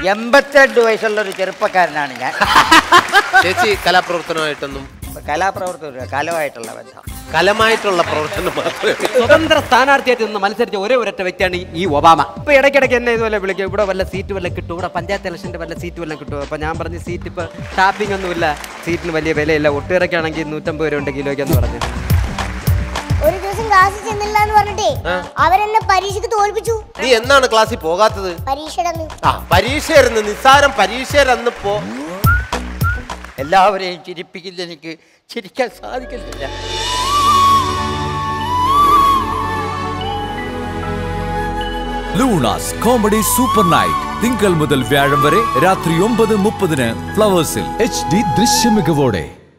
എൺപത്തിരണ്ട് വയസ്സുള്ള ഒരു ചെറുപ്പക്കാരനാണ് ഞാൻ ചേച്ചി കലാപ്രവർത്തനമായിട്ടൊന്നും കലാപ്രവർത്തക കലമായിട്ടുള്ള ബന്ധം കലമായിട്ടുള്ള പ്രവർത്തനം മാത്രമേ സ്വതന്ത്ര സ്ഥാനാർത്ഥിയായിട്ട് നിന്ന് മത്സരിച്ച ഒരേ ഒരൊറ്റ വ്യക്തിയാണ് ഈ- ഈ ഒബാമ ഇപ്പൊ ഇടയ്ക്കിടയ്ക്ക് എന്നെ ഇതുപോലെ വിളിക്കും ഇവിടെ വല്ല സീറ്റ് വല്ല കിട്ടും ഇവിടെ പഞ്ചായത്ത് ഇലക്ഷന്റെ വല്ല സീറ്റ് വല്ല കിട്ടും അപ്പൊ ഞാൻ പറഞ്ഞു സീറ്റ് ഇപ്പൊ ടാപ്പിംഗ് ഒന്നുമില്ല സീറ്റിന് വലിയ വിലയില്ല ഒട്ടിറക്കാണെങ്കിൽ നൂറ്റമ്പത് രൂപ ഉണ്ട് കിലോയ്ക്ക് എന്ന് പറഞ്ഞു ഒരു ദിവസം ക്ലാസ്സിൽ ചെന്നില്ല എന്ന് പറഞ്ഞിട്ടേ അവരെന്നെ പരീക്ഷയ്ക്ക് തോൽപ്പിച്ചു നീ എന്നാണ് ക്ലാസ്സിൽ പോകാത്തത് പരീക്ഷയുടെ അന്ന് ആ പരീക്ഷയായിരുന്നു നിസ്സാരം പരീക്ഷയിലന്ന് പോ എല്ലാവരെയും ചിരിപ്പിക്കില്ല എനിക്ക് ചിരിക്കാൻ സാധിക്കുന്നില്ല ലൂണാസ് കോമഡി സൂപ്പർ നൈറ്റ് തിങ്കൾ മുതൽ വ്യാഴം വരെ രാത്രി ഒമ്പത് മുപ്പതിന് ഫ്ലവേഴ്സിൽ എച്ച് ഡി ദൃശ്യമികവോടെ